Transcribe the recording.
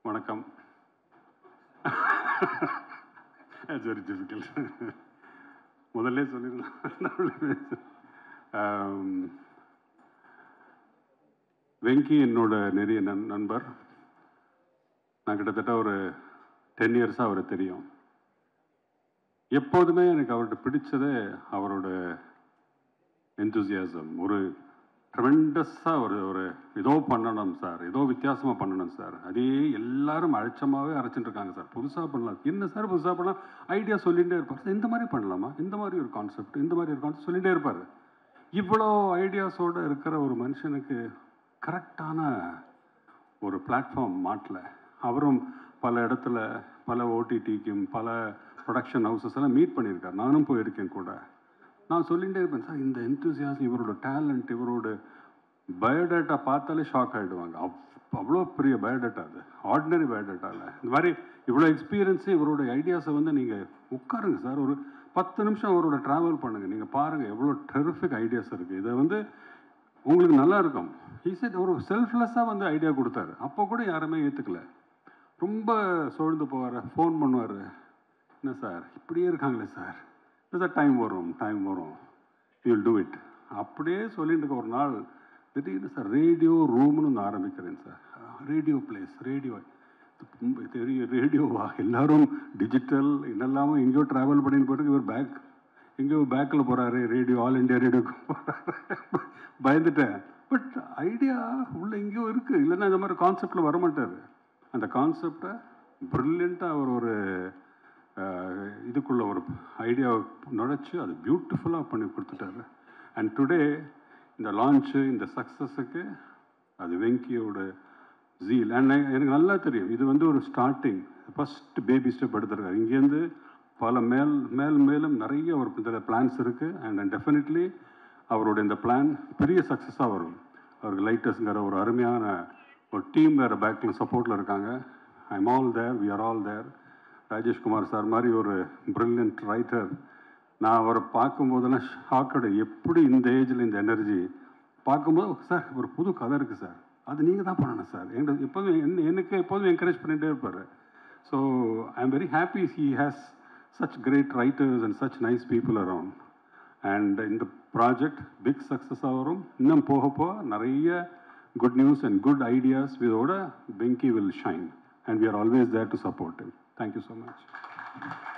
வணக்கம் it's very difficult முதல்ல சொல்லிடலாம் ஆம், வெங்கி என்னோட நெறிய நண் நண்பர் நான் கிட்டத்தட்ட ஒரு டென் இயர்ஸாக அவரை தெரியும் எப்போதுமே எனக்கு அவர்கிட்ட பிடிச்சதே அவரோட enthusiasm ஒரு ட்ரெமெண்டஸாக ஒரு ஒரு ஏதோ பண்ணணும் சார் ஏதோ வித்தியாசமாக பண்ணணும் சார் அதே எல்லாரும் அழைச்சமாகவே அரைச்சிட்டு இருக்காங்க சார் புதுசாக பண்ணலாம் என்ன சார் புதுசாக பண்ணலாம் ஐடியா சொல்லிகிட்டே இருப்பார் சார் இந்த மாதிரி பண்ணலாமா இந்த மாதிரி ஒரு கான்செப்ட் இந்த மாதிரி ஒரு கான்செப்ட் சொல்லிகிட்டே இருப்பார் இவ்வளோ ஐடியாஸோடு இருக்கிற ஒரு மனுஷனுக்கு கரெக்டான ஒரு பிளாட்ஃபார்ம் மாட்டல அவரும் பல இடத்துல பல ஓடிடிக்கும் பல ப்ரொடக்ஷன் ஹவுசஸ் எல்லாம் மீட் பண்ணியிருக்கார் நானும் போயிருக்கேன் கூட நான் சொல்லிகிட்டே இருப்பேன் சார் இந்த என்தூசியாசம் இவரோட டேலண்ட் இவரோட பயோடேட்டா பார்த்தாலே ஷாக் ஆகிடுவாங்க அவ் அவ்வளோ பெரிய பயோடேட்டா அது ஆர்டினரி பயோடேட்டா இல்லை இந்த மாதிரி இவ்வளோ எக்ஸ்பீரியன்ஸு இவரோட ஐடியாஸை வந்து நீங்கள் உட்காருங்க சார் ஒரு பத்து நிமிஷம் அவரோட ட்ராவல் பண்ணுங்கள் நீங்கள் பாருங்கள் எவ்வளோ டெரிஃபிக் ஐடியாஸ் இருக்குது இதை வந்து உங்களுக்கு நல்லா இருக்கும் ஈஸி ஒரு செல்ஃப்லெஸ்ஸாக வந்து ஐடியா கொடுத்தாரு அப்போ கூட யாருமே ஏற்றுக்கல ரொம்ப சோழ்ந்து போவார் ஃபோன் பண்ணுவார் என்ன சார் இப்படியே இருக்காங்களே சார் இல்லை சார் டைம் வரும் டைம் வரும் யூ வில் டூ இட் அப்படியே சொல்லிட்டு இருக்க ஒரு நாள் திடீர்னு சார் ரேடியோ ரூம்னு ஒன்று ஆரம்பிக்கிறேன் சார் ரேடியோ பிளேஸ் ரேடியோ தெரிய ரேடியோவா எல்லாரும் டிஜிட்டல் என்னெல்லாமோ எங்கேயோ ட்ராவல் பண்ணின்னு போயிட்டு இவர் பேக் எங்கேயோ பேக்கில் போகிறாரு ரேடியோ ஆல் இண்டியா ரேடியோக்கு போகிறாரு பயந்துட்டேன் பட் ஐடியா உள்ள எங்கேயோ இருக்குது இல்லைன்னா இந்த மாதிரி கான்செப்டில் வரமாட்டார் அந்த கான்செப்டை ப்ரில்லியண்ட்டாக அவர் ஒரு அஹ், இதுக்குள்ள ஒரு ஐடியா நுழைச்சு அது பியூட்டிஃபுல்லாக பண்ணி கொடுத்துட்டாரு அண்ட் டுடே இந்த லான்ச்சு இந்த சக்ஸஸுக்கு அது வெங்கியோட ஜீல் அண்ட் எனக்கு நல்லா தெரியும் இது வந்து ஒரு ஸ்டார்டிங் ஃபஸ்ட் பேபி ஸ்டெப் எடுத்திருக்காரு இங்கேருந்து பல மேல் மேல் மேலும் நிறைய ஒரு இதில் பிளான்ஸ் இருக்குது அண்ட் டெஃபினெட்லி அவருடைய இந்த பிளான் பெரிய சக்ஸஸாக வரும் அவருக்கு லைட்டஸ்ங்கிற ஒரு அருமையான ஒரு டீம் வேறு பேக்கில் சப்போர்ட்டில் இருக்காங்க I am all there we are all there Rajeshkumar sir மாதிரி ஒரு பிரில்லியன்ட் ரைட்டர் நான் அவரை பார்க்கும்போதெல்லாம் ஷாக்கோட எப்படி இந்த ஏஜில் இந்த எனர்ஜி பார்க்கும்போது சார் ஒரு புது கதை இருக்குது சார் அது நீங்கள் தான் பண்ணணும் சார் எங்களுக்கு எப்போதும் என்ன எனக்கு எப்போதும் என்கரேஜ் பண்ணிகிட்டே இருப்பார் so I am very happy he has such great writers and such nice people around and இந்த ப்ராஜெக்ட் பிக் சக்ஸஸாக வரும் இன்னும் போக போக நிறைய good news and good ideas விதோட பெங்கி will shine and we are always there to support thank you so much